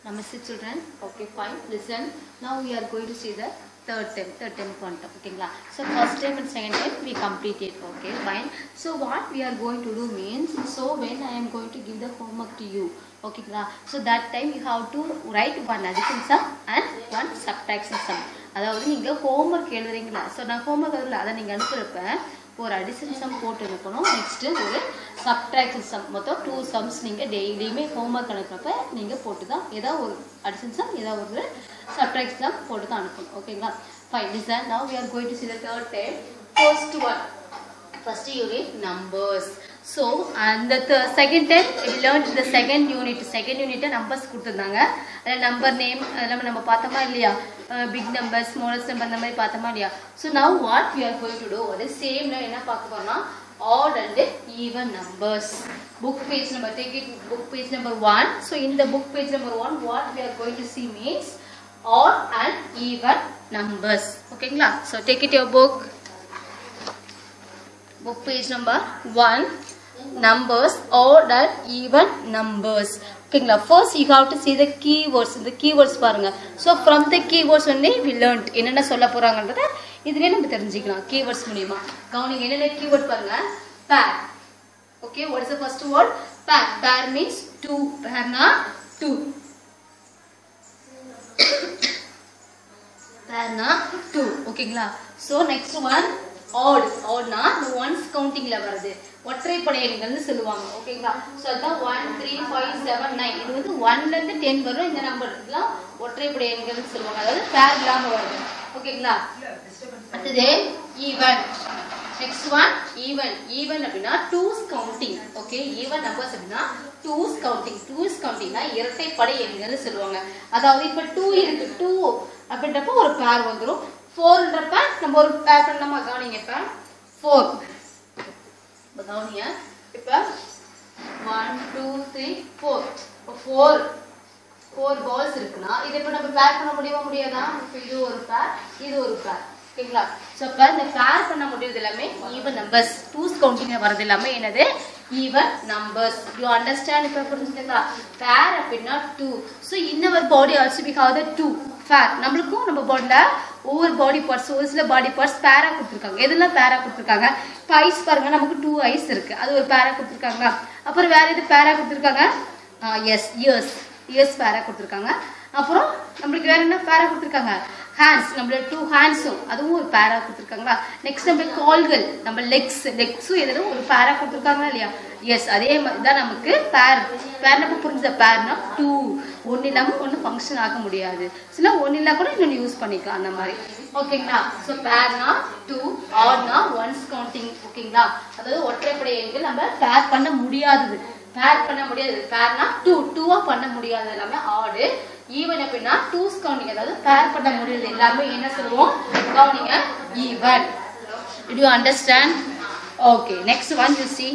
Namaste children. Okay, fine. Listen. Now we are going to see the third term, third term quantum. ஓகேங்களா So first term and second term we completed. Okay, fine. So what we are going to do means, so when I am going to give the homework to you, ஓகேங்களா So that time you have to write one addition sum and one subtraction sum. அதாவது நீங்கள் homework எழுதுறீங்களா so நான் homework எழுதல அதை நீங்கள் அனுப்புகிறப்ப ஒரு addition some போட்டு அனுப்பணும் நெக்ஸ்ட்டு ஒரு சப்ட்ராக்ஷன் சம் மொத்தம் டூ சம்ஸ் நீங்கள் டெய்லியுமே ஹோம்ஒர்க் அனுப்புறப்ப நீங்கள் போட்டு தான் ஏதாவது ஒரு அடிஷன் சம் ஏதாவது ஒரு சப்ட்ராக்ஷன் சம் போட்டு தான் அனுப்பணும் ஓகேங்களா fine listen now we are going to see the third time first one first unit numbers so அந்த செகண்ட் டைம் லேர்ன் இந்த செகண்ட் யூனிட் செகண்ட் யூனிட்டை நம்பர்ஸ் கொடுத்துருந்தாங்க அதில் நம்பர் நேம் அதெல்லாம் நம்ம பார்த்தோமா இல்லையா பிக் நம்பர் ஸ்மாலஸ்ட் நம்பர் இந்த மாதிரி பார்த்தோமா இல்லையா so now what we are going to do அது சேம்ல என்ன பார்க்க போறோம்னா odd and even numbers book page number take it book page number one so இந்த book page number one what we are going to see means odd and even numbers ஓகேங்களா so take it your book book page number 1 numbers odd and even numbers ஓகேங்களா first you have to see the keywords இந்த keywords பாருங்க so from the keywords வந்து we learned என்னென்ன சொல்ல போறாங்கன்றத இதுலயே நம்ம தெரிஞ்சுக்கலாம் keywords மூலியமா கவனிங்க என்னென்ன keyword பாருங்க pair okay what is the first word pair pair means two pairனா two pairனா two ஓகேங்களா ஸோ நெக்ஸ்ட் ஒன் ஆட் ஆட்னா இந்த ஒன்ஸ் கவுண்டிங்ல வருது ஒற்றைப்படை எண்கள்னு சொல்லுவாங்க ஓகேங்களா ஸோ அதான் one three five seven nine இது வந்து ஒன்ல இருந்து டென் வரும் இந்த நம்பர் இதெல்லாம் ஒற்றைப்படை எண்கள்னு சொல்லுவாங்க அதாவது பேர் இல்லாம வருது ஓகேங்களா அடுத்தது even next one even even அப்படின்னா twos counting okay even numbers அப்படின்னா டூஸ் கவுண்டிங் டூஸ் கவுண்டிங்னா இரட்டைப்படை எண்கள்னு சொல்லுவாங்க அதாவது இப்போ டூ இருக்கு டூ அப்படின்றப்ப ஒரு பேர் வந்துடும் ஃபோர்ன்றப்ப நம்ம ஒரு பேர் பண்ணலாமா கவனிங்க இப்போ ஃபோர் இப்போ கவனிங்க இப்போ ஒன் டூ த்ரீ ஃபோர் இப்போ ஃபோர் ஃபோர் பால்ஸ் இருக்குன்னா இதை இப்போ நம்ம பேர் பண்ண முடியுமா முடியாதா இப்போ இது ஒரு பேர் இது ஒரு பேர் ஓகேங்களா ஸோ இப்போ இந்த பேர் பண்ண முடியுது எல்லாமே ஈவன் நம்பர்ஸ் டூஸ் கவுண்டிங்கில் வரது எல்லாமே என்னது ஈவன் நம்பர்ஸ் யூ அண்டர்ஸ்டாண்ட் இப்போ புரிஞ்சுங்களா பேர் அப்படின்னா two so inner body also we have the two pair நம்மளுக்கும் நம்ம பாடியில் ஒவ்வொரு பாடி பார்ட்ஸ் ஒரு சில பாடி பார்ட்ஸ் பேரா கொடுத்துருக்காங்க எதெல்லாம் பேரா கொடுத்துருக்காங்க இப்போ ஐஸ் பாருங்க நமக்கு டூ ஐஸ் இருக்கு அது ஒரு பேரா கொடுத்துருக்காங்களா அப்புறம் வேற எது பேரா கொடுத்துருக்காங்க எஸ் இயர்ஸ் இயர்ஸ் பேரா கொடுத்துருக்காங்க அப்புறம் நம்மளுக்கு வேற என்ன பேரா கொடுத்துருக்காங்க ஹேண்ட்ஸ் நம்மளோட டூ ஹேண்ட்ஸும் அதுவும் ஒரு பேரா கொடுத்துருக்காங்களா நெக்ஸ்ட் நம்ம கால்கள் நம்ம லெக்ஸ் லெக்ஸும் எதுவும் ஒரு பேரா கொடுத்துருக்காங்களா இல்லையா எஸ் அதே மாதிரி தான் நமக்கு பேர் பேர் நம்ம புரிஞ்ச பேர்னா டூ ஒன்று இல்லாமல் ஒன்று ஃபங்க்ஷன் ஆக முடியாது சில ஒன்று இல்லா கூட இன்னொன்று யூஸ் பண்ணிக்கலாம் அந்த மாதிரி ஓகேங்களா ஸோ பேர்னா டூ ஆட்னா ஒன்ஸ் கவுண்டிங் ஓகேங்களா அதாவது ஒற்றைப்படை எண்கள் நம்ம பேர் பண்ண முடியாதது பேர் பண்ண முடியாது பேர்னா டூ டூவா பண்ண முடியாது எல்லாமே ஆடு ஈவன் அப்படின்னா டூஸ் கவுண்டிங் அதாவது பேர் பண்ண முடியாது எல்லாமே என்ன சொல்லுவோம் கவுனிங்க even do you understand okay next one you see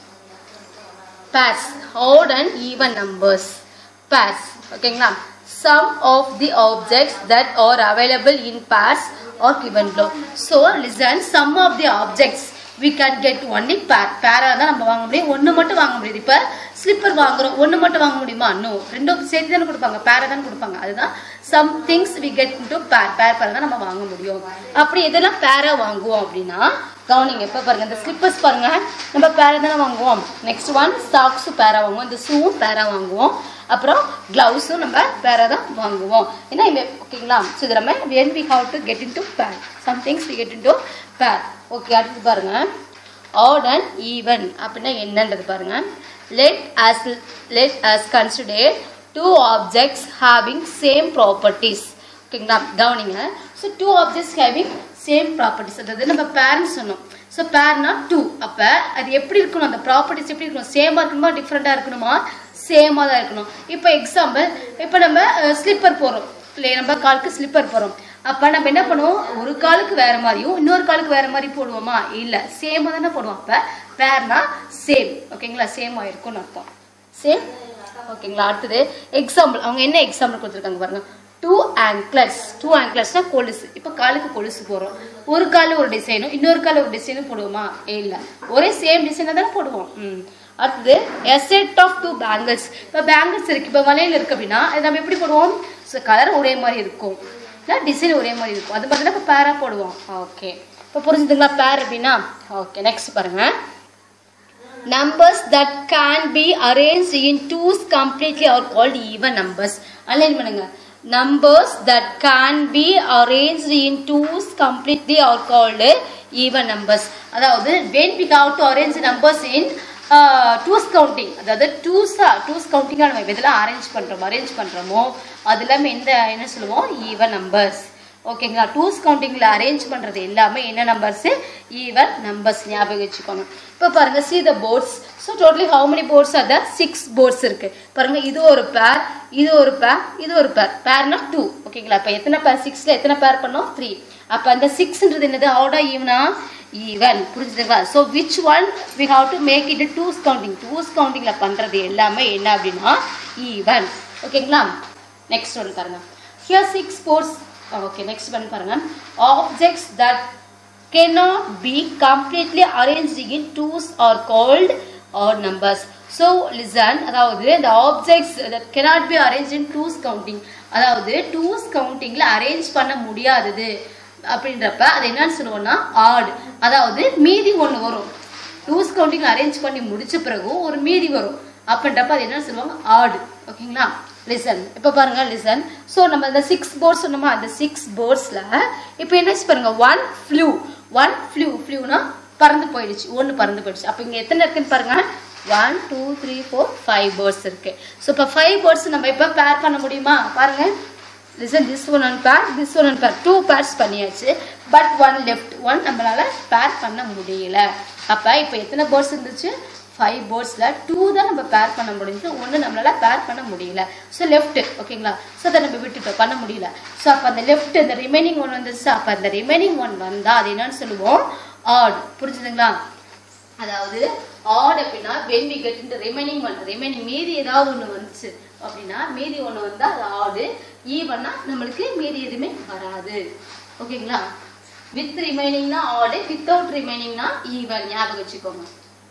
pairs odd and even numbers pairs ஓகேங்களா some of the objects that are available in pairs are given below so listen some of the objects we can get only pair பேரா தான் நம்ம வாங்க முடியும் ஒன்று மட்டும் வாங்க முடியுது இப்போ ஸ்லிப்பர் வாங்குறோம் ஒன்று மட்டும் வாங்க முடியுமா இன்னும் ரெண்டும் சேர்த்து தானே கொடுப்பாங்க பேரை தானே கொடுப்பாங்க அதுதான் some things we get to pair pair பேர் தான் நம்ம வாங்க முடியும் அப்படி எதெல்லாம் பேரா வாங்குவோம் அப்படின்னா கவனிங்க இப்போ பாருங்க இந்த ஸ்லிப்பர்ஸ் பாருங்க நம்ம பேரா தானே வாங்குவோம் நெக்ஸ்ட் ஒன் சாக்ஸும் பேரா வாங்குவோம் இந்த ஷூவும் பேரா வாங்குவோம் அப்புறம் க்ளவுஸும் நம்ம பேரா தான் வாங்குவோம் ஏன்னா இந்த ஓகேங்களா ஸோ இது நம்ம when we have to get in to pair some things we get in to pair okay அடுத்து பாருங்க ஆட் அண்ட் ஈவன் அப்படின்னா என்னன்றது பாருங்க let as let as consider two objects having same properties ஓகேங்களா கவனிங்க ஸோ two objects having same properties அதாவது நம்ம பேரண்ட்ஸ் சொன்னோம் ஸோ பேர்னா டூ அப்போ அது எப்படி இருக்கணும் அந்த ப்ராப்பர்ட்டிஸ் எப்படி இருக்கணும் சேமாக இருக்கணுமா டிஃப்ரெண்ட்டாக இருக்கணுமா சேமாக தான் இருக்கணும் இப்போ எக்ஸாம்பிள் இப்போ நம்ம ஸ்லிப்பர் போடுறோம் இல்லை நம்ம காலுக்கு ஸ்லிப்பர் போடுறோம் அப்போ நம்ம என்ன பண்ணுவோம் ஒரு காலுக்கு வேற மாதிரியும் இன்னொரு காலுக்கு வேற மாதிரி போடுவோமா இல்லை சேமாக தானே போடுவோம் அப்போ பேர்னா சேம் ஓகேங்களா சேம் ஆயிருக்கும்னு அர்த்தம் சேம் ஓகேங்களா அடுத்தது எக்ஸாம்பிள் அவங்க என்ன எக்ஸாம்பிள் கொடுத்துருக்காங்க பாருங்க டூ ஆங்க்லர்ஸ் டூ ஆங்க்லர்ஸ்னா கொலுசு இப்போ காலுக்கு கொலுசு போடுறோம் ஒரு காலில் ஒரு டிசைனும் இன்னொரு காலில் ஒரு டிசைனும் போடுவோமா இல்லை ஒரே சேம் டிசைனை தானே போடுவோம் ம் அடுத்தது a set of two bangles இப்போ பேங்கிள்ஸ் இருக்கு இப்போ வளையல் இருக்கு அப்படின்னா அது நம்ம எப்படி போடுவோம் ஸோ கலர் ஒரே மாதிரி இருக்கும் இல்லை டிசைன் ஒரே மாதிரி இருக்கும் அது பார்த்தீங்கன்னா இப்போ பேராக போடுவோம் ஓகே இப்போ புரிஞ்சுதுங்களா பேர் அப்படின்னா ஓகே நெக்ஸ்ட் பாருங்க numbers that can be arranged in twos completely are called even numbers align பண்ணுங்க numbers that can be arranged in twos completely are called even numbers அதாவது when we have to arrange numbers in uh, twos counting அதாவது twos twos counting நம்ம இதெல்லாம் arrange பண்றோம் arrange பண்றோமோ அது எல்லாமே எந்த என்ன சொல்லுவோம் even numbers ஓகேங்களா டூஸ் கவுண்டிங்கில் அரேஞ்ச் பண்ணுறது எல்லாமே என்ன நம்பர்ஸு ஈவன் நம்பர்ஸ் ஞாபகம் வச்சுக்கோங்க இப்போ பாருங்க see the birds so totally how many birds அத சிக்ஸ் போர்ட்ஸ் இருக்கு பாருங்க இது ஒரு பேர் இது ஒரு பேர் இது ஒரு பேர் பேர்னா டூ ஓகேங்களா இப்போ எத்தனை பேர் சிக்ஸில் எத்தனை பேர் பண்ணோம் த்ரீ அப்போ அந்த சிக்ஸ்ன்றது என்னது அவுடா ஈவனா ஈவன் புரிஞ்சுதுங்களா so which one we have to make it twos counting twos கவுண்டிங்கில் பண்ணுறது எல்லாமே என்ன அப்படின்னா ஈவன் ஓகேங்களா நெக்ஸ்ட் ஒன்று பாருங்க here six birds okay next பண்ணி பாருங்க objects that cannot be completely arranged in twos or called odd numbers so listen அதாவது the objects that cannot be arranged in twos counting அதாவது twos countingல arrange பண்ண முடியாதது அப்படின்றப்ப அது என்னன்னு சொல்லுவோம்னா ஆட் அதாவது மீதி ஒன்று வரும் டூஸ் கவுண்டிங் அரேஞ்ச் பண்ணி முடிச்ச பிறகு ஒரு மீதி வரும் அப்படின்றப்ப அது என்ன சொல்லுவாங்க ஆடு ஓகேங்களா லிசன் இப்போ பாருங்க லிசன் ஸோ நம்ம இந்த சிக்ஸ் போர்ட்ஸ் சொன்னோமா அந்த சிக்ஸ் போர்ட்ஸில் இப்போ என்ன பாருங்க ஒன் ஃப்ளூ ஒன் ஃப்ளூ ஃப்ளூனா பறந்து போயிடுச்சு ஒன்று பறந்து போயிடுச்சு அப்போ இங்கே எத்தனை இருக்குன்னு பாருங்க one two three four five birds இருக்கு ஸோ இப்போ ஃபைவ் பேர்ட்ஸ் நம்ம இப்போ பேர் பண்ண முடியுமா பாருங்க listen this one one pair this one one pair two pairs பண்ணியாச்சு பட் ஒன் லெஃப்ட் ஒன் நம்மளால பேர் பண்ண முடியல அப்போ இப்போ எத்தனை பேர்ட்ஸ் இருந்துச்சு ஃபைவ் போர்ட்ஸில் டூ தான் நம்ம பேர் பண்ண முடிஞ்சு ஒன்று நம்மளால பேர் பண்ண முடியல ஸோ லெஃப்ட் ஓகேங்களா ஸோ அதை நம்ம விட்டுட்டோம் பண்ண முடியல ஸோ அப்போ அந்த லெஃப்ட் இந்த ரிமைனிங் ஒன் வந்துச்சு அப்போ அந்த ரிமைனிங் ஒன் வந்தால் அது என்னன்னு சொல்லுவோம் ஆட் புரிஞ்சுதுங்களா அதாவது ஆட் அப்படின்னா வென் வி கெட் இந்த ரிமைனிங் ஒன் ரிமைனிங் மீதி ஏதாவது ஒன்று வந்துச்சு அப்படின்னா மீதி ஒன்று வந்தால் அது ஆடு ஈவன்னா நம்மளுக்கு மீதி எதுவுமே வராது ஓகேங்களா வித் ரிமைனிங்னா ஆடு வித்தவுட் ரிமைனிங்னா ஈவன் ஞாபகம் வச்சுக்கோங்க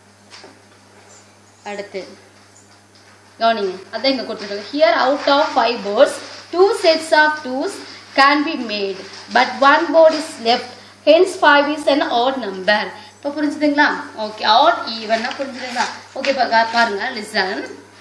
அடுத்து கவனிங்க அதான் இங்க கொடுத்துருக்காங்க here out of five birds two sets of twos can be made but one bird is left hence five is an odd number இப்போ புரிஞ்சுதுங்களா ஓகே ஆட் ஈவன்னா புரிஞ்சுதுங்களா ஓகே இப்போ பாருங்க லிசன்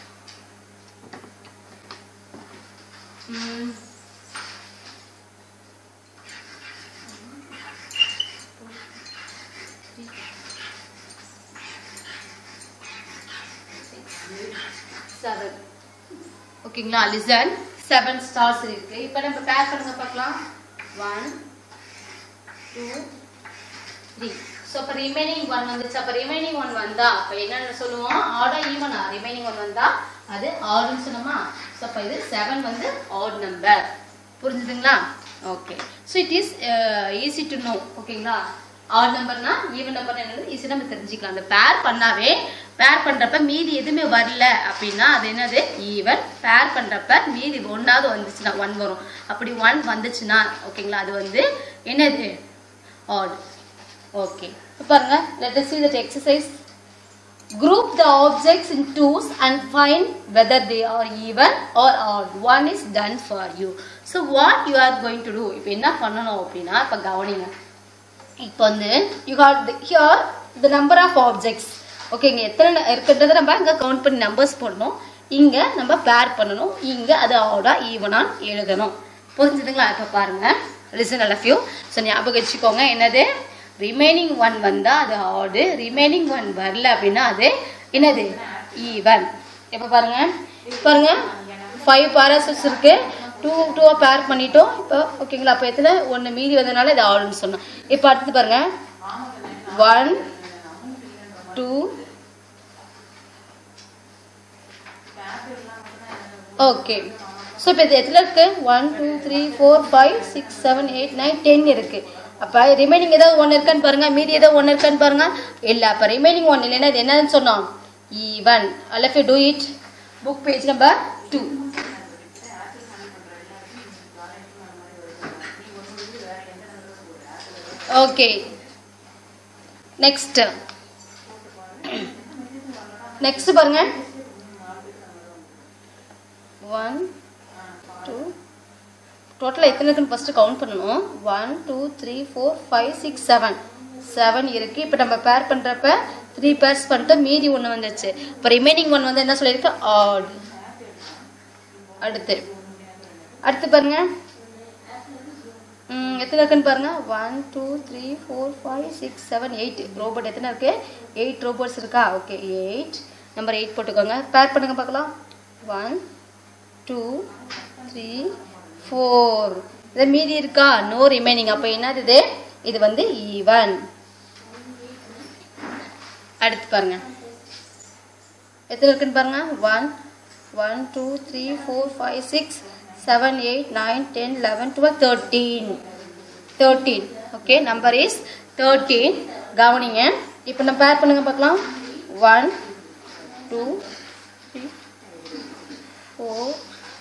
செவன் ஓகேங்களா லிசன் செவன் ஸ்டார்ஸ் இருக்கு இப்போ நம்ம பேர் பண்ணுங்க பார்க்கலாம் ஒன் டூ த்ரீ ஸோ அப்போ ரிமைனிங் ஒன் வந்துச்சு அப்போ ரிமைனிங் ஒன் வந்தா அப்போ என்னென்னு சொல்லுவோம் ஆடா ஈவனா ரிமைனிங் ஒன் வந்தா அது ஆடுன்னு சொன்னோமா ஸோ அப்போ இது செவன் வந்து ஆட் நம்பர் புரிஞ்சுதுங்களா okay so it is easy to know ஓகேங்களா ஆட் நம்பர்னா ஈவன் நம்பர் என்னது ஈஸி நம்ம தெரிஞ்சுக்கலாம் அந்த பேர் பண்ணாவே பேர் பண்றப்ப மீதி எதுவுமே வரல அப்படின்னா அது என்னது ஈவன் பேர் பண்றப்ப மீதி ஒன்னாவது வந்துச்சுன்னா ஒன் வரும் அப்படி ஒன் வந்துச்சுன்னா ஓகேங்களா அது வந்து என்னது ஆட் ஓகே பாருங்க let us see that exercise group the objects in twos and find whether they are even or odd one is done for you so what you are going to do இப்போ என்ன பண்ணணும் அப்படின்னா இப்போ கவனிங்க இப்போ வந்து you had here the number of objects okay இங்கே எத்தனை இருக்கிறத நம்ம இங்கே கவுண்ட் பண்ணி நம்பர்ஸ் போடணும் இங்கே நம்ம பேர் பண்ணணும் இங்கே அது ஆடா ஈவனான்னு எழுதணும் புரிஞ்சுதுங்களா இப்போ பாருங்க listen all of you so ஞாபகம் வச்சுக்கோங்க என்னது ரிமைனிங் ஒன் வந்தால் அது ஆடு ரிமைனிங் ஒன் வரல அப்படின்னா அது என்னது ஈவன் இப்போ பாருங்க பாருங்க ஃபைவ் பேராசஸ் இருக்கு டூ டூவாக பேர் பண்ணிட்டோம் இப்போ ஓகேங்களா அப்போ எத்தனை ஒன்று மீதி வந்ததுனால இது ஆடுன்னு சொன்னோம் இப்போ அடுத்து பாருங்க ஒன் டூ ஓகே ஸோ இப்போ இது எத்தனை இருக்கு one two three four five six seven eight nine ten இருக்கு அப்போ ரிமைனிங் ஏதாவது ஒன்று இருக்கான்னு பாருங்க மீதி ஏதாவது ஒன்று இருக்கான்னு பாருங்க இல்லை அப்போ ரிமைனிங் ஒன் இல்லைன்னா இது என்னன்னு சொன்னோம் ஈவன் அல்ல do it book page number two okay next next பாருங்க ஒன் டூ டோட்டலாக எத்தனை இருக்குன்னு ஃபஸ்ட்டு கவுண்ட் பண்ணணும் one two three four five six seven seven இருக்கு இப்போ நம்ம பேர் பண்ணுறப்ப த்ரீ பேர்ஸ் பண்ணிட்டு மீதி ஒன்று வந்துச்சு இப்போ ரிமைனிங் ஒன் வந்து என்ன சொல்லியிருக்கு ஆட் அடுத்து அடுத்து பாருங்க ம், எத்தனை இருக்குன்னு பாருங்க one two three four five six seven eight robot எத்தனை இருக்கு எயிட் ரோபோட்ஸ் இருக்கா ஓகே எயிட் நம்பர் எயிட் போட்டுக்கோங்க பேர் பண்ணுங்க பார்க்கலாம் ஒன் டூ த்ரீ ஃபோர் இது மீதி இருக்கா நோ ரிமைனிங் அப்போ என்னது இது இது வந்து ஈவன் அடுத்து பாருங்க எத்தனை இருக்குன்னு பாருங்க one one two three four five six seven eight nine ten eleven twelve thirteen thirteen okay number is thirteen கவனிங்க இப்போ நம்ம பேர் பண்ணுங்க பார்க்கலாம் one two three four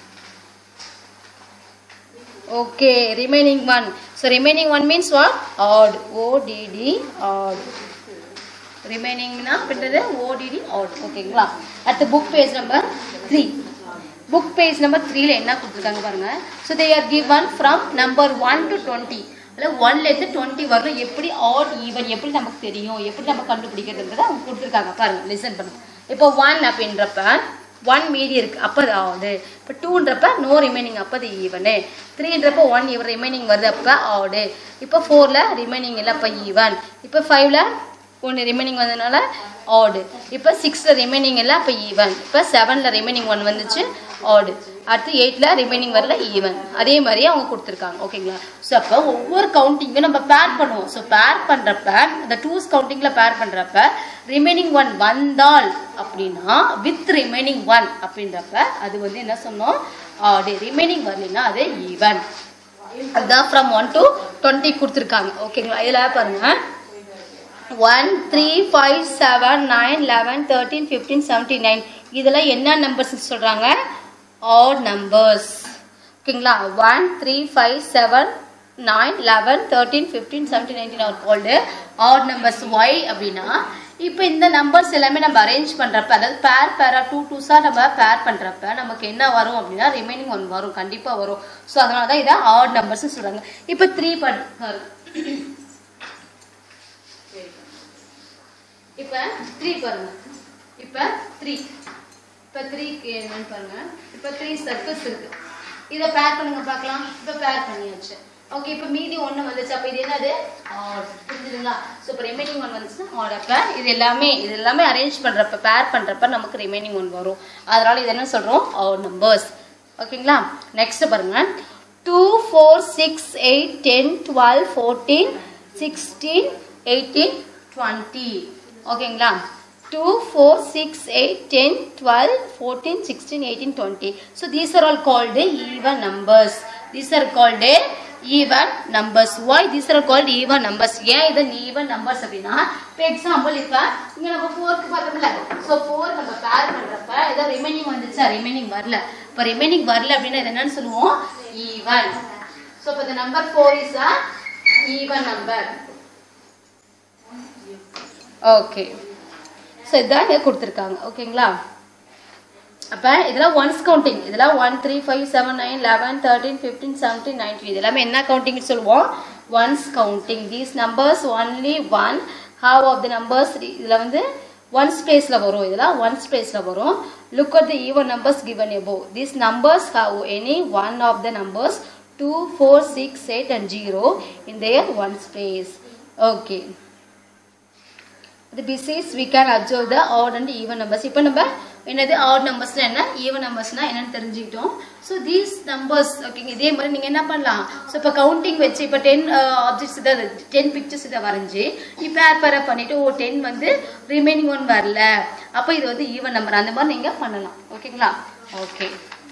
okay remaining one so remaining one means what odd o d d odd remaining னா பின்றது o d d odd ஓகேங்களா அடுத்து book page number three book page number த்ரீல என்ன கொடுத்துருக்காங்க பாருங்க so they are given from number one to twenty அதில் ஒன்லேருந்து twenty வரணும் எப்படி ஆட் ஈவன் எப்படி நமக்கு தெரியும் எப்படி நம்ம கண்டுபிடிக்கிறதுன்றதை அவங்க கொடுத்துருக்காங்க பாருங்க லிசன் பண்ணுங்க இப்போ ஒன் அப்படின்றப்ப ஒன் மீதி இருக்கு அப்போ அது ஆடு இப்போ டூன்றப்ப நோ ரிமைனிங் அப்போ அது ஈவனு த்ரீன்றப்ப ஒன் இவர் ரிமைனிங் வருது அப்போ ஆடு இப்போ ஃபோரில் ரிமைனிங் இல்லை அப்போ ஈவன் இப்போ ஃபைவ்ல ஒன்று ரிமைனிங் வந்ததுனால ஆடு இப்போ சிக்ஸில் ரிமைனிங் இல்லை அப்போ ஈவன் இப்போ செவனில் ரிமைனிங் ஒன் வந்துச்சு ஆடு அடுத்து எயிட்டில் ரிமைனிங் வரல ஈவன் அதே மாதிரி அவங்க கொடுத்துருக்காங்க ஓகேங்களா ஸோ அப்போ ஒவ்வொரு கவுண்டிங்கும் நம்ம பேர் பண்ணுவோம் ஸோ பேர் பண்ணுறப்ப இந்த டூஸ் கவுண்டிங்கில் பேர் பண்ணுறப்ப ரிமைனிங் ஒன் வந்தால் அப்படின்னா வித் ரிமைனிங் ஒன் அப்படின்றப்ப அது வந்து என்ன சொன்னோம் ஆடு ரிமைனிங் வரலைன்னா அது ஈவன் அதுதான் ஃப்ரம் ஒன் டு டுவெண்ட்டி கொடுத்துருக்காங்க ஓகேங்களா இதில் பாருங்க one three five seven nine eleven thirteen fifteen seventeen nine இதெல்லாம் என்ன நம்பர்ஸ் சொல்கிறாங்க ஆட் நம்பர்ஸ் ஓகேங்களா one three five seven nine eleven thirteen fifteen seventeen nineteen are called odd numbers why அப்படின்னா இப்போ இந்த நம்பர்ஸ் எல்லாமே நம்ம அரேஞ்ச் பண்ணுறப்ப அதாவது பேர் பேராக டூ டூஸாக நம்ம பேர் பண்ணுறப்ப நமக்கு என்ன வரும் அப்படின்னா ரிமைனிங் ஒன் வரும் கண்டிப்பாக வரும் ஸோ அதனால தான் இதை ஆட் நம்பர்ஸ்னு சொல்கிறாங்க இப்போ த்ரீ பண்ண இப்போ த்ரீ பாருங்க இப்போ த்ரீ இப்போ த்ரீக்கு என்னன்னு பாருங்க இப்போ த்ரீ சர்க்கிள்ஸ் இருக்கு இதை பேர் பண்ணுங்க பார்க்கலாம் இப்போ பேர் பண்ணியாச்சு ஓகே இப்போ மீதி ஒன்று வந்துச்சு அப்போ இது என்னது ஆட் புரிஞ்சுதுங்களா ஸோ இப்போ ரிமைனிங் ஒன் வந்துச்சுன்னா ஆட் அப்போ இது எல்லாமே இது எல்லாமே அரேஞ்ச் பண்ணுறப்ப பேர் பண்ணுறப்ப நமக்கு ரிமைனிங் ஒன் வரும் அதனால இது என்ன சொல்கிறோம் ஆட் நம்பர்ஸ் ஓகேங்களா நெக்ஸ்ட் பாருங்க two four six eight ten twelve fourteen sixteen eighteen twenty ஓகேங்களா two four six eight ten twelve fourteen sixteen eighteen twenty so these are all called even numbers these are called even numbers why these are called even numbers ஏன் இது even numbers அப்படின்னா இப்போ example இப்போ இங்கே நம்ம ஃபோருக்கு பார்த்தோம்ல so four நம்ம பேர் பண்ணுறப்ப ஏதோ ரிமைனிங் வந்துச்சா ரிமைனிங் வரல இப்போ ரிமைனிங் வரல அப்படின்னா இது என்னன்னு சொல்லுவோம் ஈவன் ஸோ இப்போ இந்த number four is a even number okay so இதான் இங்கே கொடுத்துருக்காங்க ஓகேங்களா அப்போ இதெல்லாம் ஒன்ஸ் கவுண்டிங் இதெல்லாம் one three five seven nine eleven thirteen fifteen seventeen nineteen இது எல்லாமே என்ன கவுண்டிங் சொல்லுவோம் ones counting these numbers only one half of the numbers இதில் வந்து ஒன்ஸ் பிளேஸில் வரும் இதெல்லாம் ஒன்ஸ் பிளேஸில் வரும் look at the even numbers given above these numbers have any one of the numbers two four six eight and zero in their ones place okay the besides we can observe the odd and even numbers இப்போ நம்ம என்னது add நம்பர்ஸ்னா என்ன even நம்பர்ஸ்னா என்னன்னு தெரிஞ்சுக்கிட்டோம் so these numbers ஓகேங்க இதே மாதிரி நீங்கள் என்ன பண்ணலாம் ஸோ இப்போ கவுண்டிங் வச்சு இப்போ டென் ஆப்ஜெக்ட்ஸ் இதை டென் பிக்சர்ஸ் இதை வரைஞ்சி நீ பேர் பேராக பண்ணிட்டு ஓ டென் வந்து ரிமைனிங் ஒன் வரல அப்போ இது வந்து ஈவன் நம்பர் அந்த மாதிரி நீங்கள் பண்ணலாம் ஓகேங்களா ஓகே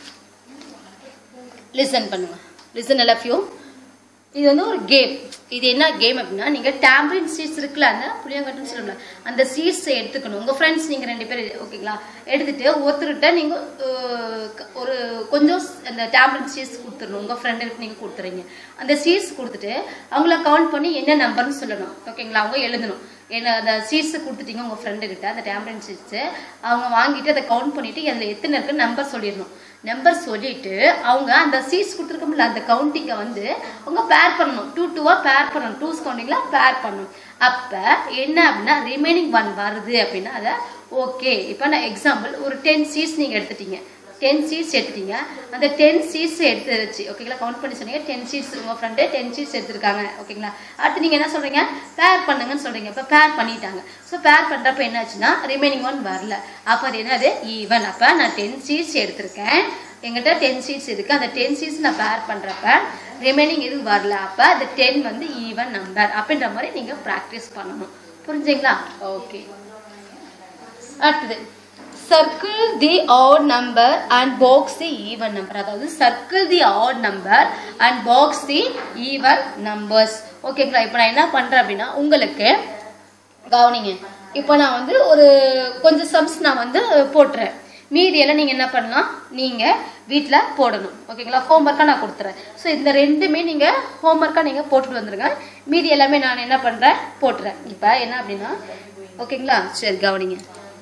லிசன் பண்ணுங்க லிசன் எல் ஃபியூ இது வந்து ஒரு கேம் இது என்ன கேம் அப்படின்னா நீங்கள் டேம்பரின் சீட்ஸ் இருக்குல்ல அந்த புளியங்கட்டுன்னு சொல்லல அந்த சீட்ஸை எடுத்துக்கணும் உங்கள் ஃப்ரெண்ட்ஸ் நீங்கள் ரெண்டு பேர் ஓகேங்களா எடுத்துட்டு ஒருத்தர்கிட்ட நீங்கள் ஒரு கொஞ்சம் அந்த டேம்பரின் சீட்ஸ் கொடுத்துடணும் உங்கள் ஃப்ரெண்டுக்கு நீங்கள் கொடுத்துறீங்க அந்த சீட்ஸ் கொடுத்துட்டு அவங்கள கவுண்ட் பண்ணி என்ன நம்பர்னு சொல்லணும் ஓகேங்களா அவங்க எழுதணும் என்ன அந்த சீட்ஸு கொடுத்துட்டீங்க உங்கள் ஃப்ரெண்டு கிட்ட அந்த டேம்லெட் சீட்ஸு அவங்க வாங்கிட்டு அதை கவுண்ட் பண்ணிட்டு அதில் எத்தனை இருக்குன்னு நம்பர் சொல்லிடணும் நம்பர் சொல்லிட்டு அவங்க அந்த சீட்ஸ் கொடுத்துருக்கோம்ல அந்த கவுண்டிங்கை வந்து அவங்க பேர் பண்ணணும் டூ டூவாக பேர் பண்ணணும் டூஸ் கவுண்டிங்கில் பேர் பண்ணணும் அப்போ என்ன அப்படின்னா ரிமைனிங் ஒன் வருது அப்படின்னா அதை ஓகே இப்போ நான் எக்ஸாம்பிள் ஒரு டென் சீட்ஸ் நீங்கள் எடுத்துட்டீங்க டென் சீட்ஸ் எடுத்துட்டீங்க அந்த டென் சீட்ஸ் எடுத்து வச்சு ஓகேங்களா கவுண்ட் பண்ணி சொன்னீங்க டென் சீட்ஸ் உங்கள் ஃப்ரெண்டு டென் சீட்ஸ் எடுத்திருக்காங்க ஓகேங்களா அடுத்து நீங்கள் என்ன சொல்கிறீங்க பேர் பண்ணுங்கன்னு சொல்கிறீங்க இப்போ பேர் பண்ணிட்டாங்க ஸோ பேர் பண்ணுறப்ப என்னாச்சுன்னா ரிமைனிங் ஒன் வரல அப்போ அது என்னது ஈவன் அப்போ நான் டென் சீட்ஸ் எடுத்திருக்கேன் எங்கிட்ட டென் சீட்ஸ் இருக்குது அந்த டென் சீட்ஸ் நான் பேர் பண்ணுறப்ப ரிமைனிங் எதுவும் வரல அப்போ அந்த டென் வந்து ஈவன் நம்பர் அப்படின்ற மாதிரி நீங்கள் ப்ராக்டிஸ் பண்ணணும் புரிஞ்சுங்களா ஓகே அடுத்தது circle the odd number and box the even number அதாவது circle the odd number and box the even numbers ஓகேங்களா இப்போ நான் என்ன பண்ணுறேன் அப்படின்னா உங்களுக்கு கவனிங்க இப்போ நான் வந்து ஒரு கொஞ்சம் சம்ஸ் நான் வந்து போட்டுறேன் மீதி எல்லாம் நீங்கள் என்ன பண்ணலாம் நீங்கள் வீட்டில் போடணும் ஓகேங்களா ஹோம்ஒர்க்காக நான் கொடுத்துறேன் ஸோ இந்த ரெண்டுமே நீங்கள் ஹோம்ஒர்க்காக நீங்கள் போட்டுட்டு வந்துருங்க மீதி எல்லாமே நான் என்ன பண்ணுறேன் போட்டுறேன் இப்போ என்ன அப்படின்னா ஓகேங்களா சரி கவனிங்க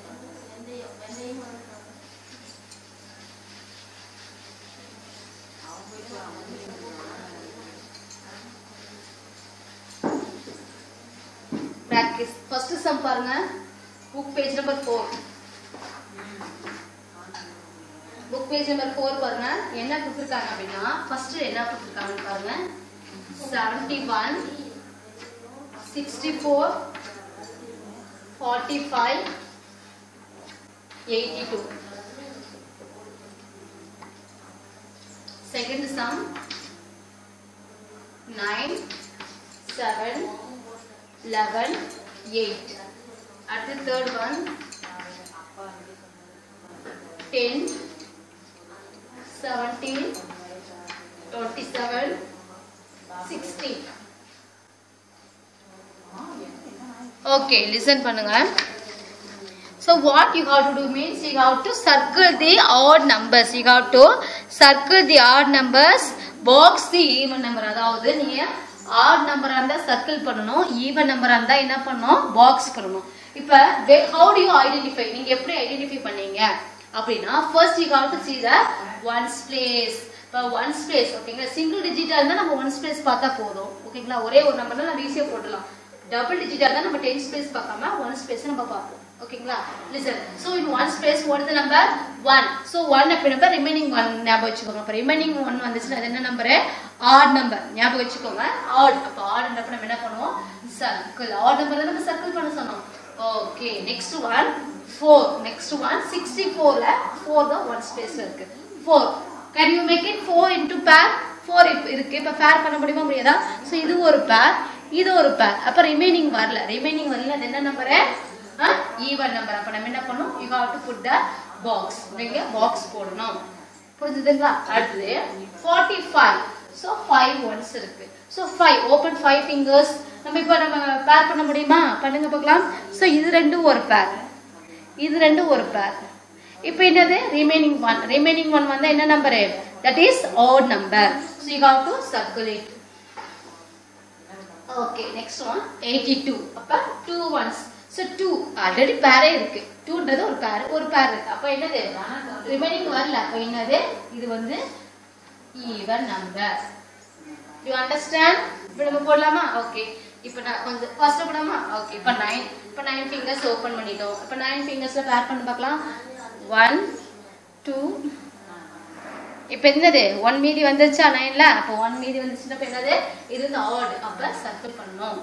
ப்ராக்டிஸ் ஃபர்ஸ்ட் சம் பாருங்க book page number four book page number four பாருங்க என்ன கொடுத்துருக்காங்க அப்படின்னா ஃபர்ஸ்ட் என்ன கொடுத்துருக்காங்கன்னு பாருங்க seventy one sixty four forty five eighty two second sum nine seven 11, 8. At the third one, 10, 17, 27, 16. Okay, listen பண்ணுங்க. So what you have to do means you have to circle the odd numbers. You have to circle the odd numbers, box the even number. அதாவது நீங்க add நம்பரா இருந்தா circle பண்ணணும் even நம்பரா இருந்தா என்ன பண்ணணும் பாக்ஸ் பண்ணணும் இப்ப ஹவு டு யூ ஐடென்டிஃபை நீங்க எப்படி ஐடென்டிஃபை பண்ணீங்க அப்படின்னா first you have to see the ones place இப்போ ஒன்ஸ் பிளேஸ் ஓகேங்களா சிங்கிள் டிஜிட்டா இருந்தா நம்ம ஒன்ஸ் பிளேஸ் பார்த்தா போதும் ஓகேங்களா ஒரே ஒரு நம்பர்னா நம்ம ஈஸியா போடலாம் டபுள் டிஜிட்டா இருந்தா நம்ம டென்ஸ் பிளேஸ் பார்க்காம ஒன்ஸ் பிளேஸ் நம்ம பார்ப்போம் ஓகேங்களா listen so in ones place what is number one so one அப்படின்னப்ப ரிமைனிங் ஒன் ஞாபகம் வச்சுக்கோங்க அப்போ ரிமைனிங் ஒன் வந்துச்சுன்னா அது என்ன நம்பரு ஆட் நம்பர் ஞாபகம் வச்சுக்கோங்க ஆட் அப்போ ஆட்ன்றப்ப நம்ம என்ன பண்ணுவோம் சர்க்கிள் ஆட் நம்பர் நம்ம சர்க்கிள் பண்ண சொன்னோம் okay next one four next one sixty ஃபோர்ல ஃபோர் தான் ஒன் ஸ்பேஸ்ல இருக்கு four can you make it four into pair four இப்போ இருக்கு இப்போ பேர் பண்ண முடியுமா முடியாதா ஸோ இது ஒரு பேர் இது ஒரு பேர் அப்போ ரிமைனிங் வரல ரிமைனிங் வரல அது என்ன நம்பரு ஈவன் நம்பர் அப்போ நம்ம என்ன பண்ணணும் you have to put the box நீங்க பாக்ஸ் போடணும் புரிஞ்சுதுங்களா அடுத்தது forty five so five ones இருக்கு so five open five fingers நம்ம இப்போ நம்ம பேர் பண்ண முடியுமா பண்ணுங்க பார்க்கலாம் ஸோ இது ரெண்டும் ஒரு பேர் இது ரெண்டும் ஒரு பேர் இப்போ என்னது ரிமைனிங் ஒன் ரிமைனிங் ஒன் வந்து என்ன number that is odd number so you have to circulate okay next one eighty two அப்போ two ones so two already பேரே இருக்கு டூன்றது ஒரு பேர் ஒரு பேர் இருக்கு அப்போ என்னது ரிமைனிங் வரல அப்போ என்னது இது வந்து ஈவன் நம்பர் யூ அண்டர்ஸ்டாண்ட் இப்போ நம்ம போடலாமா ஓகே இப்போ நான் கொஞ்சம் ஃபர்ஸ்ட் போடாமா ஓகே இப்போ நைன் இப்போ நைன் ஃபிங்கர்ஸ் ஓப்பன் பண்ணிட்டோம் இப்போ நைன் ஃபிங்கர்ஸில் பேர் பண்ணி பார்க்கலாம் ஒன் டூ இப்போ என்னது ஒன் மீதி வந்துருச்சா நைன்ல அப்போ ஒன் மீதி வந்துச்சுன்னா இப்போ என்னது இது வந்து ஆட் அப்போ சர்க்கிள் பண்ணணும்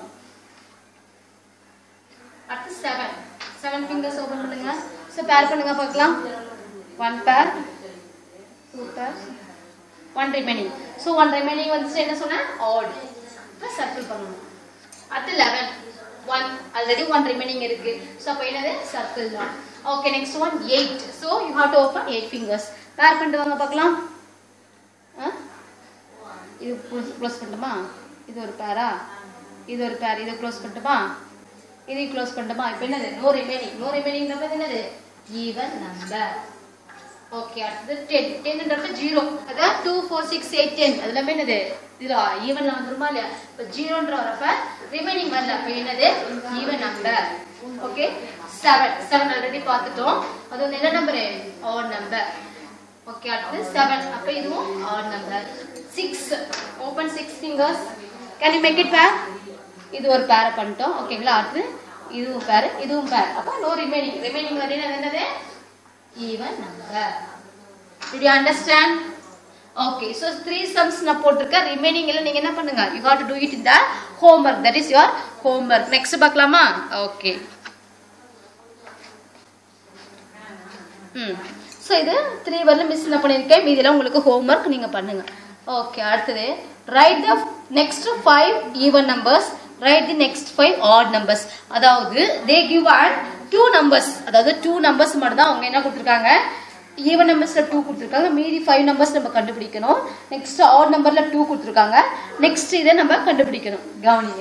அடுத்து செவன் செவன் ஃபிங்கர்ஸ் ஓப்பன் பண்ணுங்க ஸோ பேர் பண்ணுங்க பார்க்கலாம் one pair two pair one remaining so one remaining வந்துச்சு என்ன சொன்னேன் ஆட் இப்போ சர்க்கிள் பண்ணணும் அடுத்து eleven one already one remaining இருக்கு ஸோ அப்போ என்னது சர்க்கிள் தான் okay next one eight so you have to open eight fingers pair பண்ணிட்டு வாங்க பார்க்கலாம் ஆ இது க்ளோஸ் பண்ணட்டுமா இது ஒரு பேரா இது ஒரு பேர் இதை க்ளோஸ் பண்ணட்டுமா இதையும் க்ளோஸ் பண்ணட்டுமா இப்போ என்னது நோ ரிமைனிங் நோ ரிமைனிங் என்னது என்னது ஈவன் நம்பர் ஓகே அடுத்தது டென் டென்ன்றப்ப ஜீரோ அதான் two four six eight ten அது எல்லாமே என்னது இதுல ஈவன் வந்துருமா இல்லையா இப்போ ஜீரோன்ற வரப்ப ரிமைனிங் வரல அப்போ என்னது even number okay seven seven already பார்த்துட்டோம் அது வந்து என்ன நம்பரு ஆட் நம்பர் ஓகே அடுத்து செவன் அப்போ இதுவும் odd number six open six fingers can you make it pair இது ஒரு பேரை பண்ணிட்டோம் ஓகேங்களா அடுத்து இதுவும் பேர் இதுவும் பேர் அப்போ நோ ரிமைனிங் ரிமைனிங் வந்து என்னது even number. Did you understand? Okay, so three sums நான் போட்டிருக்கேன் ரிமைனிங் எல்லாம் நீங்க என்ன பண்ணுங்க you got to do it in the homework that is your homework next பார்க்கலாமா okay ம் ஸோ இது த்ரீ வரல மிஸ் என்ன பண்ணியிருக்கேன் மீதியெல்லாம் உங்களுக்கு ஹோம்ஒர்க் நீங்கள் பண்ணுங்க ஓகே அடுத்தது write the next five even numbers write the next five odd numbers அதாவது they give at two numbers அதாவது டூ நம்பர்ஸ் மட்டும் தான் அவங்க என்ன கொடுத்துருக்காங்க ஈவன் நம்பர்ஸ்ல டூ கொடுத்துருக்காங்க மீதி ஃபைவ் நம்பர்ஸ் நம்ம கண்டுபிடிக்கணும் நெக்ஸ்ட் ஆட் நம்பர்ல டூ கொடுத்துருக்காங்க நெக்ஸ்ட் இதை நம்ம கண்டுபிடிக்கணும் கவனிங்க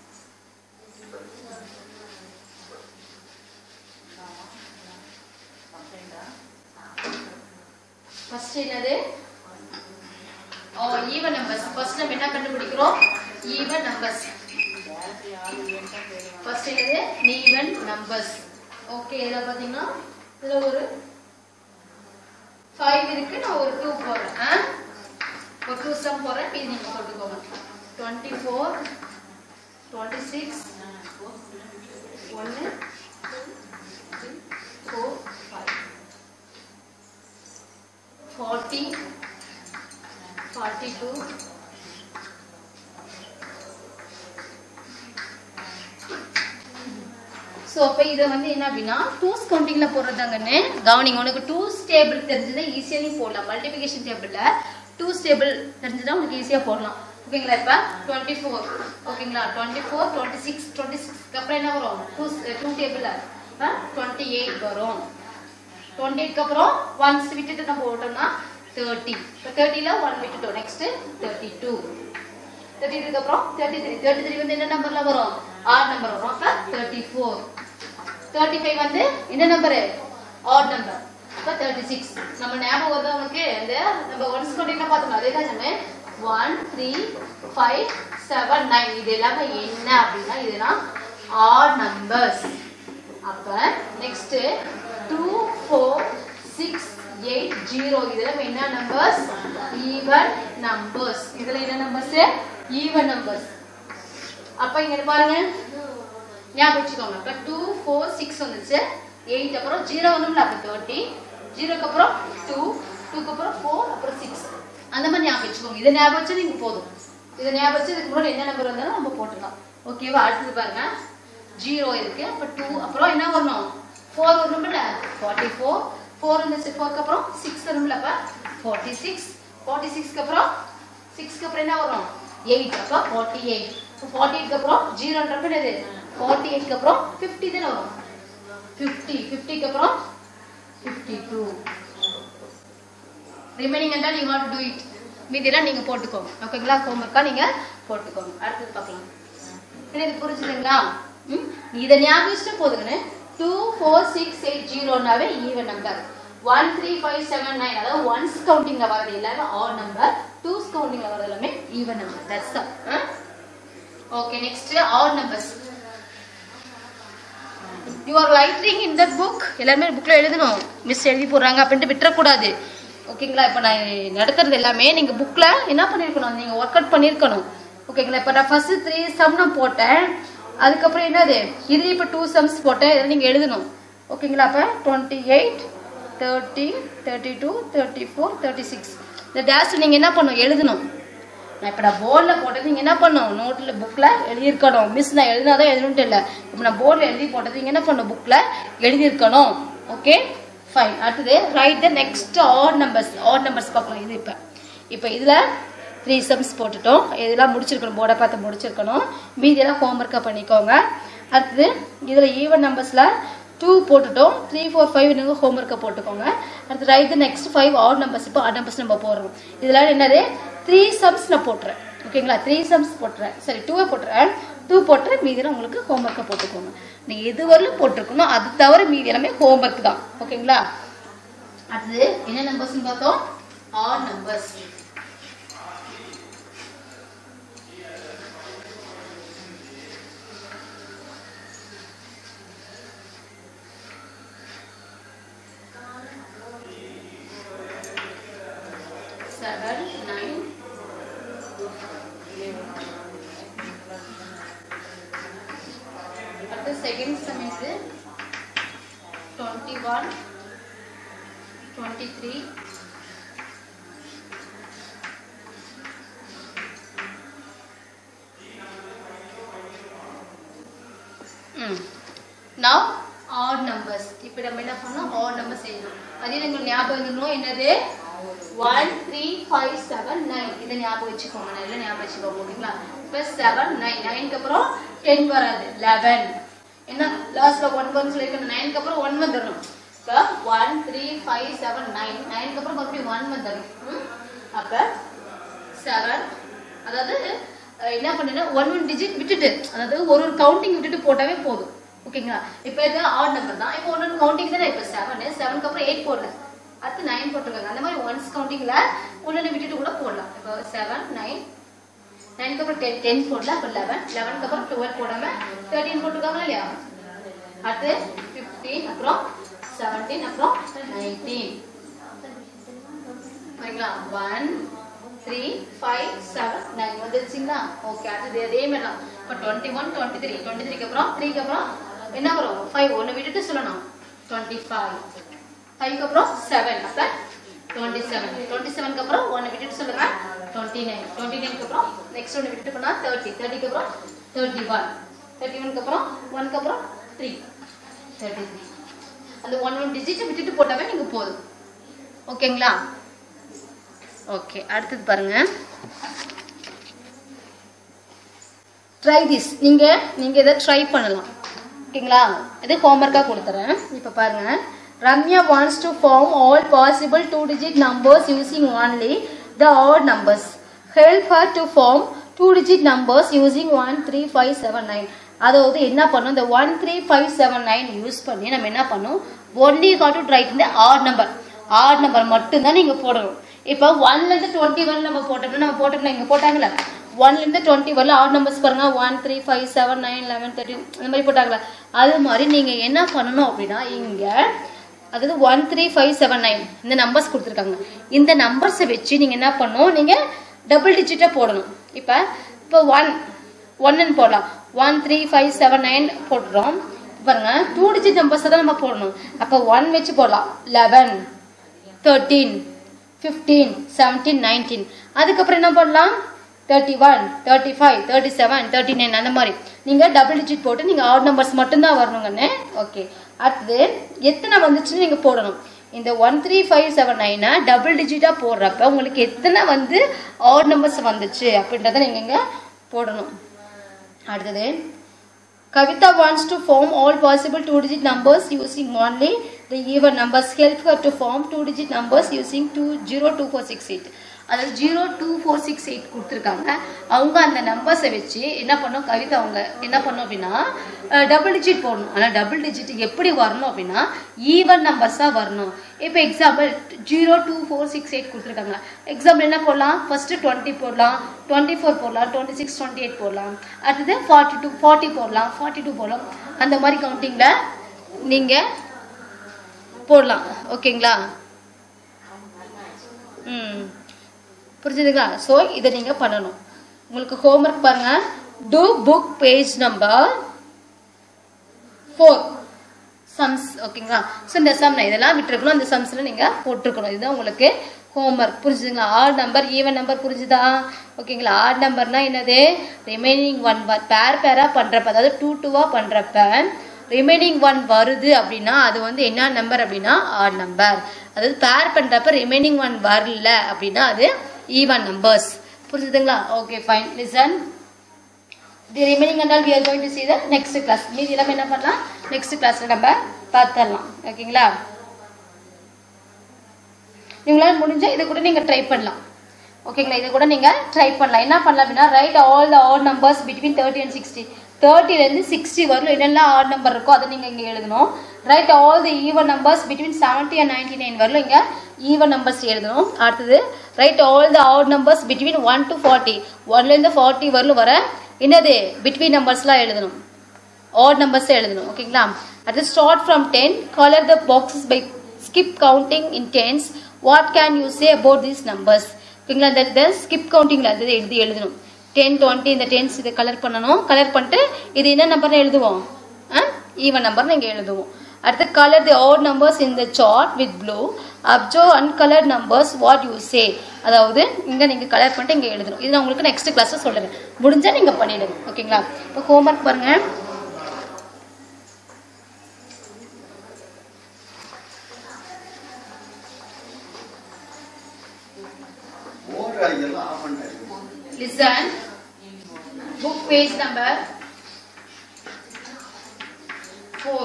ஃபர்ஸ்ட் என்னது ஓ ஈவன் நம்பர்ஸ் ஃபர்ஸ்ட் நம்ம என்ன கண்டுபிடிக்கிறோம் ஈவன் நம்பர்ஸ் ஃபர்ஸ்ட் என்னது ஈவன் நம்பர்ஸ் ஓகே இதில் பார்த்தீங்கன்னா இதில் ஒரு ஃபைவ் இருக்கு நான் ஒரு டூ போடுறேன் ஆ? ஒரு டூ சம் போடுறேன் மீதி நீங்கள் போட்டுக்கோங்க டுவெண்ட்டி ஃபோர் டுவெண்ட்டி சிக்ஸ் ஒன்று four five forty forty two so அப்போ இதை வந்து என்ன அப்படின்னா டூஸ் கவுண்டிங்கில் போடுறதாங்கன்னு கவனிங்க உனக்கு டூஸ் டேபிள் தெரிஞ்சதை ஈஸியாக நீ போடலாம் மல்டிபிகேஷன் டேபிளில் டூஸ் டேபிள் தெரிஞ்சதா உனக்கு ஈஸியாக போடலாம் ஓகேங்களா இப்போ டுவெண்ட்டி ஃபோர் ஓகேங்களா twenty four twenty six twenty சிக்ஸ்க்கு அப்புறம் என்ன வரும் டூ டூ டேபிளில் டுவெண்ட்டி எயிட் வரும் டுவெண்ட்டி எயிட்க்கு அப்புறம் ஒன்ஸ் விட்டுட்டு நம்ம போட்டோம்னா தேர்ட்டி இப்போ தேர்ட்டியில் ஒன் விட்டுட்டோம் நெக்ஸ்ட்டு தேர்ட்டி டூ தேர்ட்டி டூக்கு அப்புறம் தேர்ட்டி த்ரீ தேர்ட்டி த்ரீ வந்து என்ன நம்பர்ல வரும் ஆட் நம்பர் வரும் அப்போ தேர்ட்டி ஃபோர் தேர்ட்டி ஃபைவ் வந்து என்ன நம்பரு ஆட் நம்பர் இப்போ தேர்ட்டி சிக்ஸ் நம்ம ஞாபகம் வருது உனக்கு இந்த நம்ம ஒன்ஸ் கொண்டு என்ன பார்த்தோம் அதே தான் சொன்னேன் one three five seven nine இது எல்லாமே என்ன அப்படின்னா இதெல்லாம் ஆட் நம்பர்ஸ் அப்ப next two four six eight zero இதெல்லாம் என்ன நம்பர்ஸ் ஈவன் நம்பர்ஸ் இதுல என்ன நம்பர்ஸ் ஈவன் நம்பர்ஸ் அப்ப இங்க பாருங்க ஞாபகம் வச்சுக்கோங்க அப்ப டூ ஃபோர் சிக்ஸ் வந்துச்சு எயிட் அப்புறம் ஜீரோ ஒன்றும்ல அப்போ தேர்ட்டி ஜீரோக்கு அப்புறம் டூ டூக்கு அப்புறம் ஃபோர் அப்புறம் சிக்ஸ் அந்த மாதிரி ஞாபகம் வச்சுக்கோங்க இதை ஞாபகம் வச்சு நீங்க போதும் இதை ஞாபகம் வச்சு இதுக்கு முன்னாடி என்ன நம்பர் வந்தாலும் நம்ம போட்டுக்கலாம் ஓகேவா அடுத்தது பாருங்க ஜீரோ இருக்கு அப்போ டூ அப்புறம் என்ன வரணும் ஃபோர் வரணும்ல ஃபார்ட்டி ஃபோர் ஃபோர் இருந்துச்சு ஃபோருக்கு அப்புறம் சிக்ஸ் வரும்ல அப்போ ஃபார்ட்டி சிக்ஸ் ஃபார்ட்டி சிக்ஸ்க்கு அப்புறம் சிக்ஸ்க்கு அப்புறம் என்ன வரும் எயிட் அப்போ ஃபார்ட்டி எயிட் இப்போ ஃபார்ட்டி எயிட்க்கு அப்புறம் ஜீரோன்றப்ப என்னது ஃபார்ட்டி எயிட்க்கு அப்புறம் ஃபிஃப்டி தானே வரும் ஃபிஃப்டி ஃபிஃப்டிக்கு அப்புறம் ஃபிஃப்டி டூ ரிமைனிங் என்றால் யூ வாட் டு இட் மீதியெல்லாம் நீங்கள் போட்டுக்கோங்க ஓகேங்களா ஹோம்ஒர்க்காக நீங்கள் போட்டுக்கோங்க அடுத்தது பார்க்கலாம் என்ன இது புரிஞ்சுதுங்களா ம் இதை ஞாபகம் வச்சுட்டு போதுங்கண்ணே டூ ஃபோர் சிக்ஸ் எயிட் ஜீரோனாவே even number one three five seven nine அதாவது ஒன்ஸ் கவுண்டிங்கில் வரது எல்லாமே ஆட் நம்பர் டூஸ் கவுண்டிங்கில் வரது எல்லாமே even number that's okay next odd numbers you are writing in that book எல்லாருமே புக்கில் எழுதணும் மிஸ் எழுதி போடுறாங்க அப்படின்ட்டு விட்டுறக்கூடாது ஓகேங்களா இப்போ நான் நடத்துறது எல்லாமே நீங்கள் புக்கில் என்ன பண்ணியிருக்கணும் நீங்கள் ஒர்க் அவுட் பண்ணியிருக்கணும் ஓகேங்களா இப்போ நான் ஃபர்ஸ்ட் த்ரீ சம் நான் போட்டேன் அதுக்கப்புறம் என்னது இதுலேயும் இப்போ டூ சம்ஸ் போட்டேன் இதில் நீங்கள் எழுதணும் ஓகேங்களா அப்போ twenty eight thirty thirty two thirty four thirty six இந்த டேஷ் நீங்கள் என்ன பண்ணணும் எழுதணும் நான் இப்போ நான் போர்டில் போட்டது நீங்கள் என்ன பண்ணணும் நோட்டில் புக்கில் எழுதியிருக்கணும் மிஸ் நான் எழுதினா தான் எழுதணுன்ட்டு இல்லை இப்போ நான் போர்டில் எழுதி போட்டது நீங்கள் என்ன பண்ணணும் புக்கில் எழுதியிருக்கணும் ஓகே ஃபைன் அடுத்தது write the next odd numbers odd numbers பார்க்கலாம் இது இப்போ இப்போ இதில் த்ரீ சம்ஸ் போட்டுட்டோம் இதெல்லாம் முடிச்சிருக்கணும் போர்டை பார்த்து முடிச்சிருக்கணும் மீதியெல்லாம் ஹோம்ஒர்க்காக பண்ணிக்கோங்க அடுத்தது இதில் ஈவன் நம்பர்ஸில் டூ போட்டுட்டோம் த்ரீ ஃபோர் ஃபைவ் நீங்கள் ஹோம்ஒர்க்கை போட்டுக்கோங்க அடுத்து write the next five odd numbers இப்போ ஆட் நம்பர்ஸ் நம்ம போடுறோம் இதெல்லாம் என்னது த்ரீ சம்ஸ் நான் போட்டுறேன் ஓகேங்களா த்ரீ சம்ஸ் போட்டுறேன் சரி டூவை போட்டுறேன் டூ போட்டுறேன் மீதியில் உங்களுக்கு ஹோம்ஒர்க்கை போட்டுக்கோங்க நீங்கள் எது வரலும் போட்டிருக்கணும் அது தவிர மீதி எல்லாமே ஹோம்ஒர்க் தான் ஓகேங்களா அடுத்தது என்ன நம்பர்ஸ் பார்த்தோம் ஆட் நம்பர்ஸ் seven, nine. அடுத்து செகண்ட் சம் இது twenty one twenty three now odd numbers இப்போ நம்ம என்ன பண்ணோம் odd numbers செய்யணும் அதே உங்களுக்கு ஞாபகம் இருக்கணும் என்னது one three five seven nine இதை ஞாபகம் வச்சுக்கோங்க நல்லா ஞாபகம் வச்சுக்கோங்க ஓகேங்களா இப்போ செவன் நைன் நைனுக்கு அப்புறம் டென் வராது லெவன் என்ன லாஸ்ட்ல ஒன் ஒன் சொல்லியிருக்கேன் நைனுக்கு அப்புறம் ஒன் வந்துடணும் இப்போ one three five seven nine நைனுக்கு அப்புறம் மறுபடியும் ஒன் வந்துடணும் ம்? அப்போ செவன் அதாவது அஹ், என்ன பண்ணுன்னா ஒன் ஒன் டிஜிட் விட்டுட்டு அதாவது ஒரு ஒரு கவுண்டிங் விட்டுட்டு போட்டாவே போதும் ஓகேங்களா இப்போ இது ஆட் நம்பர் தான் இப்போ ஒன்று கவுண்டிங் தானே இப்போ செவன் செவனுக்கு அப்புறம் எயிட் போடல அடுத்து நைன் போட்டிருக்காங்க அந்த மாதிரி ஒன்ஸ் கவுண்டிங்ல ஒன்று விட்டுட்டு கூட போடலாம் இப்போ செவன் நைன் நைனுக்கு அப்புறம் டென் டென் போடல அப்போ லெவன் லெவனுக்கு அப்புறம் டுவெல் போடாம தேர்ட்டின் போட்டிருக்காங்களா இல்லையா அடுத்து ஃபிஃப்டீன் அப்புறம் செவன்டீன் அப்புறம் நைன்டீன் சரிங்களா one three five seven nine வந்துருச்சுங்களா ஓகே அடுத்தது அதே மாதிரி தான் இப்போ twenty one twenty three twenty த்ரீக்கு அப்புறம் த்ரீக்கு அப்புறம் என்ன வரும் ஃபைவ் ஒன்று விட்டுட்டு சொல்லணும் டுவெண்ட்டி ஃபைவ் ஃபைவ்க்கு அப்புறம் செவன் அப்போ டுவெண்ட்டி செவன் டுவெண்ட்டி செவனுக்கு அப்புறம் ஒன்று விட்டுட்டு சொல்லுங்க டுவெண்ட்டி நைன் டுவெண்ட்டி நைனுக்கு அப்புறம் நெக்ஸ்ட் ஒன்று விட்டுட்டு போனால் தேர்ட்டி தேர்ட்டிக்கு அப்புறம் தேர்ட்டி ஒன் தேர்ட்டி ஒனுக்கு அப்புறம் ஒனுக்கு அப்புறம் த்ரீ தேர்ட்டி த்ரீ அந்த ஒன் ஒன் டிஜிட் விட்டுட்டு போட்டாவே நீங்கள் போதும் ஓகேங்களா ஓகே அடுத்தது பாருங்க ட்ரை திஸ் நீங்க நீங்க இதை ட்ரை பண்ணலாம் ஓகேங்களா இது ஹோம்ஒர்க்காக கொடுத்துறேன் இப்போ பாருங்க Ramya wants to form all possible two digit numbers using only the odd numbers help her to form two digit numbers using one three five seven nine அதாவது என்ன பண்ணும் இந்த one three five seven nine use பண்ணி நம்ம என்ன பண்ணோம் only got to write இந்த odd number odd number மட்டும்தான் நீங்கள் போடணும் இப்போ ஒன்லேருந்து டுவெண்ட்டி ஒன் நம்ம போட்டோம்னா நம்ம போட்டோம்னா இங்கே போட்டாங்களே ஒன்லேருந்து டுவெண்ட்டி வரல ஆட் நம்பர்ஸ் பாருங்க one three five seven nine eleven thirteen அந்த மாதிரி போட்டாங்களே அது மாதிரி நீங்கள் என்ன பண்ணணும் அப்படின்னா இங்கே அதாவது one three five seven nine இந்த நம்பர்ஸ் கொடுத்துருக்காங்க இந்த நம்பர்ஸை வச்சு நீங்கள் என்ன பண்ணணும் நீங்கள் டபுள் டிஜிட்டாக போடணும் இப்போ இப்போ ஒன் ஒன்னுன்னு போடலாம் one three five seven nine போட்டுறோம் பாருங்க டூ டிஜிட் நம்பர்ஸை தான் நம்ம போடணும் அப்போ ஒன் வச்சு போடலாம் eleven thirteen fifteen seventeen nineteen அதுக்கப்புறம் என்ன பண்ணலாம் thirty one thirty five thirty seven thirty nine அந்த மாதிரி நீங்கள் டபுள் டிஜிட் போட்டு நீங்கள் ஆட் நம்பர்ஸ் மட்டும்தான் வரணுங்கண்ணே ஓகே அடுத்தது எத்தனை வந்துச்சுன்னு நீங்கள் போடணும் இந்த ஒன் த்ரீ ஃபைவ் செவன் நைனை டபுள் டிஜிட்டாக போடுறப்ப உங்களுக்கு எத்தனை வந்து ஆட் நம்பர்ஸ் வந்துச்சு அப்படின்றத நீங்கள் இங்கே போடணும் அடுத்தது Kavita wants to form all possible two-digit numbers using only the even numbers. Help her to form two-digit numbers using two zero two four six eight. அதாவது zero two four six eight கொடுத்துருக்காங்க அவங்க அந்த நம்பர்ஸை வச்சு என்ன பண்ணோம் கவிதா அவங்க என்ன பண்ணோம் அப்படின்னா டபுள் டிஜிட் போடணும் ஆனால் டபுள் டிஜிட் எப்படி வரணும் அப்படின்னா ஈவன் நம்பர்ஸாக வரணும் இப்போ example zero two four six eight கொடுத்துருக்காங்க எக்ஸாம்பிள் என்ன போடலாம் ஃபர்ஸ்ட்டு டுவெண்ட்டி போடலாம் டுவெண்ட்டி ஃபோர் போடலாம் டுவெண்ட்டி சிக்ஸ் டுவெண்ட்டி எயிட் போடலாம் அடுத்தது ஃபார்ட்டி டூ ஃபார்ட்டி போடலாம் ஃபார்ட்டி டூ போடலாம் அந்த மாதிரி கவுண்டிங்கில் நீங்கள் போடலாம் ஓகேங்களா ம் புரிஞ்சுதுங்களா ஸோ இதை நீங்கள் பண்ணணும் உங்களுக்கு ஹோம்ஒர்க் பாருங்க do book page number four sums ஓகேங்களா ஸோ இந்த சம் நான் இதெல்லாம் விட்டுருக்கணும் அந்த சம்ஸில் நீங்கள் போட்டிருக்கணும் இதுதான் உங்களுக்கு ஹோம்ஒர்க் புரிஞ்சுதுங்களா ஆட் நம்பர் ஈவன் நம்பர் புரிஞ்சுதா ஓகேங்களா ஆட் நம்பர்னா என்னது ரிமைனிங் ஒன் பேர் பேராக பண்ணுறப்ப அதாவது டூ டூவாக பண்ணுறப்ப ரிமைனிங் ஒன் வருது அப்படின்னா அது வந்து என்ன நம்பர் அப்படின்னா ஆட் நம்பர் அதாவது பேர் பண்ணுறப்ப ரிமைனிங் ஒன் வரல அப்படின்னா அது ஈவன் நம்பர்ஸ் புரிஞ்சுதுங்களா okay fine listen the remaining and all we are going to see the next class மீதி எல்லாமே என்ன பண்ணலாம் நெக்ஸ்ட் கிளாஸ்ல நம்ம பார்த்துடலாம் ஓகேங்களா நீங்களால முடிஞ்சா இதை கூட நீங்க ட்ரை பண்ணலாம் ஓகேங்களா இதை கூட நீங்க ட்ரை பண்ணலாம் என்ன பண்ணலாம் அப்படின்னா right all the all numbers between thirty and sixty தேர்ட்டிலேருந்து சிக்ஸ்டி வரலும் என்னெல்லாம் ஆட் நம்பர் இருக்கோ அதை நீங்கள் இங்கே எழுதணும் right all the even numbers between seventy and ninety nine வரலும் இங்கே ஈவன் நம்பர்ஸ் எழுதணும் அடுத்தது right all the odd numbers between one to forty ஒன்லேருந்து ஃபார்ட்டி வரலும் வர என்னது பிட்வீன் நம்பர்ஸ்லாம் எழுதணும் ஆட் நம்பர்ஸ் எழுதணும் ஓகேங்களா அடுத்து start from ten colour the boxes by skip counting in tens what can you say about these numbers ஓகேங்களா இந்த ஸ்கிப் கவுண்டிங்கில் அது எழுதி எழுதணும் டென் டுவெண்ட்டி இந்த டென்ஸ் இதை கலர் பண்ணணும் கலர் பண்ணிட்டு இது என்ன நம்பர்னு எழுதுவோம் ஈவன் நம்பர்னு இங்கே எழுதுவோம் அடுத்து colour the odd numbers in the chart with blue observe uncoloured numbers what you say அதாவது இங்கே நீங்கள் கலர் பண்ணிட்டு இங்கே எழுதணும் இது நான் உங்களுக்கு நெக்ஸ்ட் கிளாஸில் சொல்லுறேன் முடிஞ்சால் நீங்கள் பண்ணிடுங்க ஓகேங்களா இப்போ ஹோம்ஒர்க் பாருங்கள் போர்டு அடிக்கலாம் ஆஃப் பண்ணிட்டாரு Listen. Book page number four.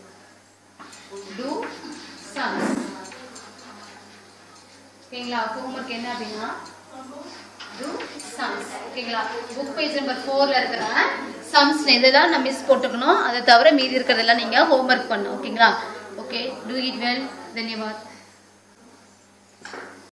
Do sums. ஓகேங்களா ஹோம்ஒர்க் என்ன அப்படின்னா do sums ஓகேங்களா புக் பேஜ் நம்பர் ஃபோர்ல இருக்கிற சம்ஸ் இதெல்லாம் நான் மிஸ் போட்டுக்கணும் அதை தவிர மீதி இருக்கிறதெல்லாம் நீங்க ஹோம்ஒர்க் பண்ணணும் ஓகேங்களா ஓகே டூ இட் வெல் தன்யவாத்